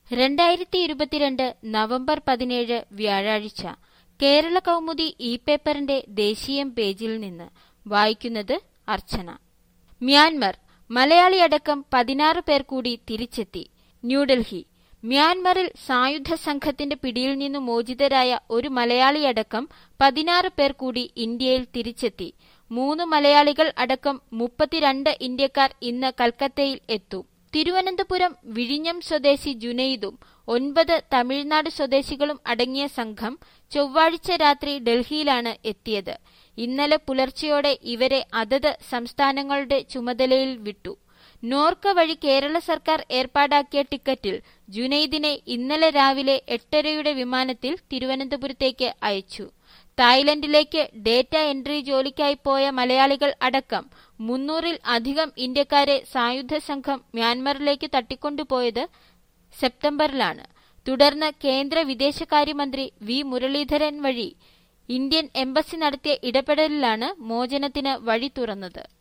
രണ്ടായിരത്തി ഇരുപത്തിരണ്ട് നവംബർ പതിനേഴ് വ്യാഴാഴ്ച കേരള കൗമുദി ഇ പേപ്പറിന്റെ ദേശീയം പേജിൽ നിന്ന് വായിക്കുന്നത് അർച്ചന മ്യാൻമർ മലയാളിയടക്കം പതിനാറ് പേർ കൂടി തിരിച്ചെത്തി ന്യൂഡൽഹി മ്യാൻമറിൽ സായുധ സംഘത്തിന്റെ പിടിയിൽ നിന്നു മോചിതരായ ഒരു മലയാളിയടക്കം പതിനാറ് പേർ കൂടി ഇന്ത്യയിൽ തിരിച്ചെത്തി മൂന്ന് മലയാളികൾ അടക്കം മുപ്പത്തിരണ്ട് ഇന്ത്യക്കാർ ഇന്ന് കൽക്കത്തയിൽ എത്തും തിരുവനന്തപുരം വിഴിഞ്ഞം സ്വദേശി ജുനൈദും ഒൻപത് തമിഴ്നാട് സ്വദേശികളും അടങ്ങിയ സംഘം ചൊവ്വാഴ്ച രാത്രി ഡൽഹിയിലാണ് എത്തിയത് ഇന്നലെ പുലർച്ചെയോടെ ഇവരെ അതത് സംസ്ഥാനങ്ങളുടെ ചുമതലയിൽ വിട്ടു നോർക്ക വഴി കേരള സർക്കാർ ഏർപ്പാടാക്കിയ ടിക്കറ്റിൽ ജുനൈദിനെ ഇന്നലെ രാവിലെ എട്ടരയുടെ വിമാനത്തിൽ തിരുവനന്തപുരത്തേക്ക് അയച്ചു തായ്ലൻഡിലേക്ക് ഡേറ്റ എൻട്രി ജോലിക്കായി പോയ മലയാളികൾ അടക്കം മുന്നൂറിൽ അധികം ഇന്ത്യക്കാരെ സായുധ സംഘം മ്യാൻമറിലേക്ക് തട്ടിക്കൊണ്ടുപോയത് സെപ്റ്റംബറിലാണ് തുടർന്ന് കേന്ദ്ര വിദേശകാര്യമന്ത്രി വി മുരളീധരൻ വഴി ഇന്ത്യൻ എംബസി നടത്തിയ ഇടപെടലിലാണ് മോചനത്തിന് വഴി തുറന്നത്